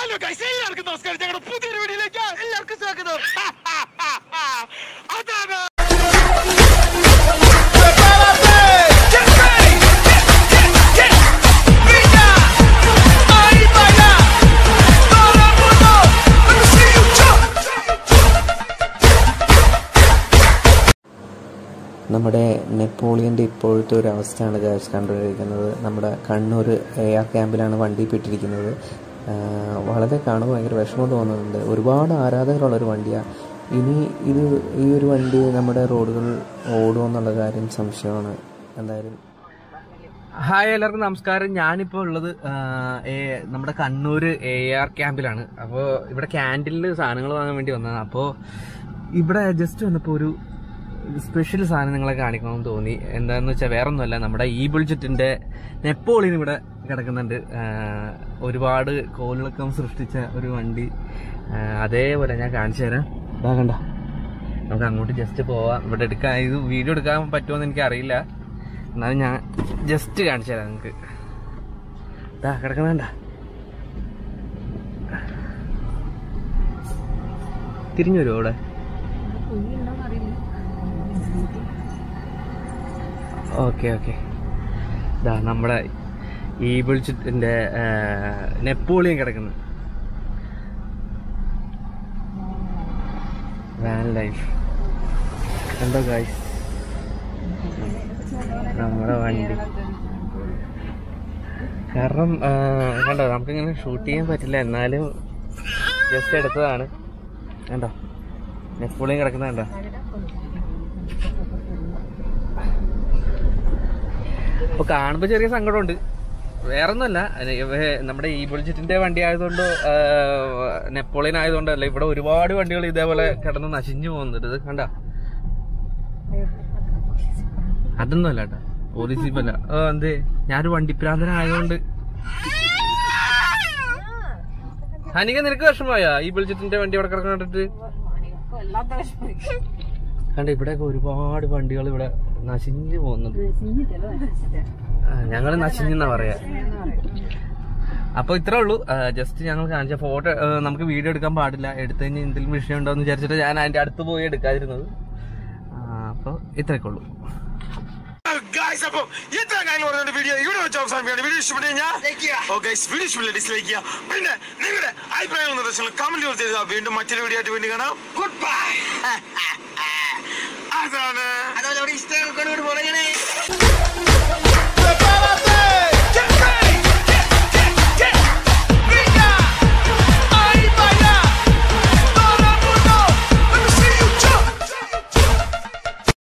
hello guys എല്ലാവർക്കും നമസ്കാരം ഞങ്ങളുടെ പുതിയൊരു വീഡിയോയിലേക്ക് എല്ലാവർക്കും സ്വാഗതം അതാണ് നമ്മുടെ നെപ്പോളിയൻ്റെ ഇപ്പോഴത്തെ ഒരു അവസ്ഥയാണ് ഗൈസ് കണ്ടുകൊണ്ടിരിക്കുന്നത് നമ്മുടെ കണ്ണൂർ എ ആർ ക്യാമ്പിലാണ് വണ്ടി പെട്ടിരിക്കുന്നത് വളരെ കാണുമ്പോൾ ഭയങ്കര വിഷമം തോന്നുന്നുണ്ട് ഒരുപാട് ആരാധകരുള്ളൊരു വണ്ടിയാണ് ഇനി ഇത് ഈ ഒരു വണ്ടി നമ്മുടെ റോഡുകളിൽ ഓടുമോ എന്നുള്ള കാര്യം സംശയമാണ് എന്തായാലും ഹായ് എല്ലാവർക്കും നമസ്കാരം ഞാനിപ്പോൾ ഉള്ളത് ആ, ഏ- നമ്മുടെ കണ്ണൂർ എ ആർ ക്യാമ്പിലാണ് അപ്പോൾ ഇവിടെ ക്യാൻറ്റീനിൽ സാധനങ്ങൾ വാങ്ങാൻ വേണ്ടി വന്നതാണ് അപ്പോൾ ഇവിടെ ജസ്റ്റ് വന്നപ്പോൾ ഒരു സ്പെഷ്യൽ സാധനം നിങ്ങളെ കാണിക്കണമെന്ന് തോന്നി എന്താണെന്ന് വെച്ചാൽ വേറെ ഒന്നുമല്ല നമ്മുടെ ഈ ബുൾജറ്റിൻ്റെ നെപ്പോളിയൻ ഇവിടെ കിടക്കുന്നുണ്ട് ആ, ഒരുപാട് കോലിളക്കം സൃഷ്ടിച്ച ഒരു വണ്ടി ആ, അതേപോലെ ഞാൻ കാണിച്ചു തരാം ഇതാ കണ്ട നമുക്ക് അങ്ങോട്ട് ജസ്റ്റ് പോവാം ഇവിടെ എടുക്കാൻ ഇത് വീഡിയോ എടുക്കാൻ പറ്റുമോ എനിക്ക് അറിയില്ല എന്നാലും ഞാൻ ജസ്റ്റ് കാണിച്ചു തരാം നിങ്ങൾക്ക് ഇതാ കിടക്കണണ്ട തിരിഞ്ഞു വരുമോ അവിടെ ഓക്കെ ഓക്കെ ഇതാ നമ്മുടെ ഈ വിളിച്ചിട്ടിൻ്റെ നെപ്പോളിയൻ കിടക്കുന്നു വാൻ ലൈഫ് കണ്ടോ ഗായ്സ് നമ്മുടെ വണ്ടി കാരണം ആ, കണ്ടോ നമുക്കിങ്ങനെ ഷൂട്ട് ചെയ്യാൻ പറ്റില്ല എന്നാലും ജസ്റ്റ് എടുത്തതാണ് കണ്ടോ നെപ്പോളിയൻ കിടക്കുന്ന കണ്ടോ അപ്പൊ കാണുമ്പോ ചെറിയ സങ്കടമുണ്ട് വേറൊന്നുമല്ല അത് ഇവ- നമ്മുടെ ഈ ബുൾജറ്റിന്റെ വണ്ടി ആയതുകൊണ്ട് ആ, നെപ്പോളിയൻ ആയതുകൊണ്ടല്ല ഇവിടെ ഒരുപാട് വണ്ടികൾ ഇതേപോലെ കിടന്ന് നശിഞ്ഞു പോകുന്നുണ്ട് ഇത് കണ്ട അതൊന്നും അല്ല കേട്ടോ പോലീസ് ജീപ്പല്ല ഓ എന്തേ ഞാനൊരു വണ്ടിപ്രാന്തനായതുകൊണ്ട് ഹനിക നിനക്ക് വിഷമമായാ ഈ ബുൾജറ്റിന്റെ വണ്ടി അവിടെ കിടക്കാൻ കണ്ടിട്ട് കണ്ട ഇവിടെയൊക്കെ ഒരുപാട് വണ്ടികൾ ഇവിടെ നശിഞ്ഞു പോകുന്നുണ്ട് ആ, ഞങ്ങള് നശിഞ്ഞെന്നാ പറയാ അപ്പൊ ഇത്രേ ഉള്ളൂ ജസ്റ്റ് ഞങ്ങൾ കാണിച്ച ഫോട്ടോ നമുക്ക് വീഡിയോ എടുക്കാൻ പാടില്ല എടുത്തു കഴിഞ്ഞാൽ എന്തെങ്കിലും വിഷയം ഉണ്ടോ എന്ന് വിചാരിച്ചിട്ട് ഞാൻ അതിന്റെ അടുത്ത് പോയി എടുക്കാതിരുന്നത് ആ, അപ്പൊ ഇത്രയൊക്കെ ഉള്ളൂ ഗൈസ് അപ്പം ഇത്ര കാര്യങ്ങൾ പറഞ്ഞ വീഡിയോ ഇവിടെ വെച്ച് അവസാനിപ്പിക്കുകയാണ് വീഡിയോ ഇഷ്ടപ്പെട്ടു കഴിഞ്ഞാൽ ഓക്കെ വീഡിയോ ഇഷ്ടമില്ല ഡിസ്ലൈക്ക് ചെയ്യുക പിന്നെ നിങ്ങളുടെ അഭിപ്രായങ്ങൾ നിർദ്ദേശങ്ങൾ കമന്റുകൾ തരുക വീണ്ടും മറ്റൊരു വീഡിയോ ആയിട്ട് വീണ്ടും കാണാം ഗുഡ് ബൈ അതാണ് അതുപോലെ ഇവിടെ ഇഷ്ടം കൊണ്ട് പോകണേ